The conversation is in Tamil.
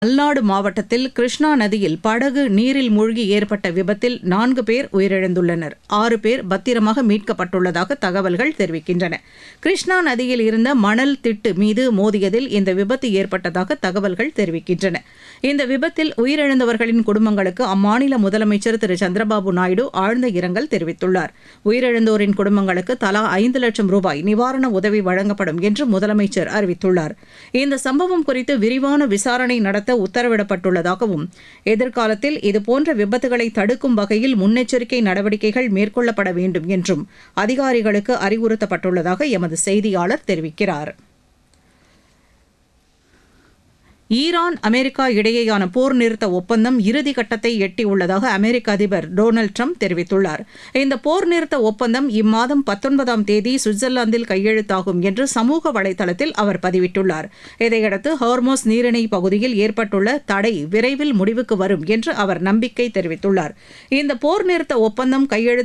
மல்நாடு மாவட்டத்தில் கிருஷ்ணா நதியில் படகு நீரில் மூழ்கி ஏற்பட்ட விபத்தில் நான்கு பேர் உயிரிழந்துள்ளனர் ஆறு பேர் பத்திரமாக மீட்கப்பட்டுள்ளதாக தகவல்கள் தெரிவிக்கின்றன கிருஷ்ணா நதியில் இருந்த மணல் திட்டு மீது மோதியதில் இந்த விபத்து ஏற்பட்டதாக தகவல்கள் தெரிவிக்கின்றன இந்த விபத்தில் உயிரிழந்தவர்களின் குடும்பங்களுக்கு அம்மாநில முதலமைச்சர் திரு சந்திரபாபு நாயுடு ஆழ்ந்த இரங்கல் தெரிவித்துள்ளார் உயிரிழந்தோரின் குடும்பங்களுக்கு தலா ஐந்து லட்சம் ரூபாய் நிவாரண உதவி வழங்கப்படும் என்று முதலமைச்சர் அறிவித்துள்ளார் இந்த சம்பவம் குறித்து விரிவான விசாரணை நடத்த உத்தரவிடப்பட்டுள்ளதாகவும் எதிர்காலத்தில் இதுபோன்ற விபத்துகளை தடுக்கும் வகையில் முன்னெச்சரிக்கை நடவடிக்கைகள் மேற்கொள்ளப்பட வேண்டும் என்றும் அதிகாரிகளுக்கு அறிவுறுத்தப்பட்டுள்ளதாக எமது செய்தியாளர் தெரிவிக்கிறார் ஈரான் அமெரிக்கா இடையேயான போர் நிறுத்த ஒப்பந்தம் இறுதி கட்டத்தை எட்டியுள்ளதாக அமெரிக்க அதிபர் டொனால்டு ட்ரம்ப் தெரிவித்துள்ளார் இந்த போர் நிறுத்த ஒப்பந்தம் இம்மாதம் பத்தொன்பதாம் தேதி சுவிட்சர்லாந்தில் கையெழுத்தாகும் என்று சமூக வலைதளத்தில் அவர் பதிவிட்டுள்ளார் இதையடுத்து ஹார்மோஸ் நீரிணை பகுதியில் ஏற்பட்டுள்ள தடை விரைவில் முடிவுக்கு வரும் என்று அவர் நம்பிக்கை தெரிவித்துள்ளார் இந்த போர் நிறுத்த ஒப்பந்தம் கையெழுத்து